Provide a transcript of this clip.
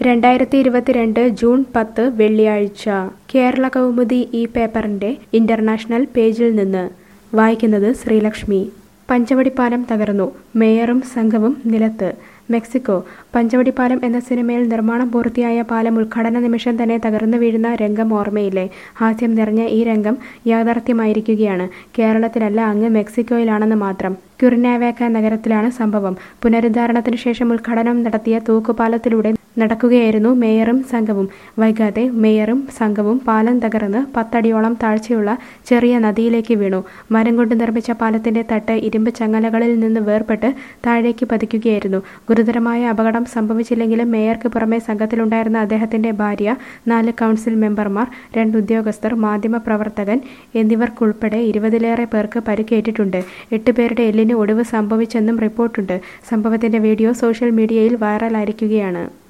രണ്ടായിരത്തി ഇരുപത്തിരണ്ട് ജൂൺ പത്ത് വെള്ളിയാഴ്ച കേരള കൗമുദി ഈ പേപ്പറിന്റെ ഇന്റർനാഷണൽ പേജിൽ നിന്ന് വായിക്കുന്നത് ശ്രീലക്ഷ്മി പഞ്ചവടിപ്പാലം തകർന്നു മേയറും സംഘവും നിലത്ത് മെക്സിക്കോ പഞ്ചവടിപ്പാലം എന്ന സിനിമയിൽ നിർമ്മാണം പൂർത്തിയായ പാലം ഉദ്ഘാടന നിമിഷം തന്നെ തകർന്നു വീഴുന്ന രംഗം ഓർമ്മയില്ലേ ഹാസ്യം നിറഞ്ഞ ഈ രംഗം യാഥാർത്ഥ്യമായിരിക്കുകയാണ് കേരളത്തിലല്ല അങ്ങ് മെക്സിക്കോയിലാണെന്ന് മാത്രം ക്യുർനാവേക്ക നഗരത്തിലാണ് സംഭവം പുനരുദ്ധാരണത്തിന് ശേഷം ഉദ്ഘാടനം നടത്തിയ തൂക്കുപാലത്തിലൂടെ നടക്കുകയായിരുന്നു മേയറും സംഘവും വൈകാതെ മേയറും സംഘവും പാലം തകർന്ന് പത്തടിയോളം താഴ്ചയുള്ള ചെറിയ നദിയിലേക്ക് വീണു മരം കൊണ്ട് നിർമ്മിച്ച പാലത്തിന്റെ തട്ട് ഇരുമ്പ് ചങ്ങലകളിൽ നിന്ന് വേർപെട്ട് താഴേക്ക് പതിക്കുകയായിരുന്നു ഗുരുതരമായ അപകടം സംഭവിച്ചില്ലെങ്കിലും മേയർക്ക് പുറമെ സംഘത്തിലുണ്ടായിരുന്ന അദ്ദേഹത്തിന്റെ ഭാര്യ നാല് കൗൺസിൽ മെമ്പർമാർ രണ്ട് ഉദ്യോഗസ്ഥർ മാധ്യമപ്രവർത്തകൻ എന്നിവർക്കുൾപ്പെടെ ഇരുപതിലേറെ പേർക്ക് പരിക്കേറ്റിട്ടുണ്ട് എട്ട് പേരുടെ എല്ലിന് ഒടിവ് സംഭവിച്ചെന്നും റിപ്പോർട്ടുണ്ട് സംഭവത്തിന്റെ വീഡിയോ സോഷ്യൽ മീഡിയയിൽ വൈറലായിരിക്കുകയാണ്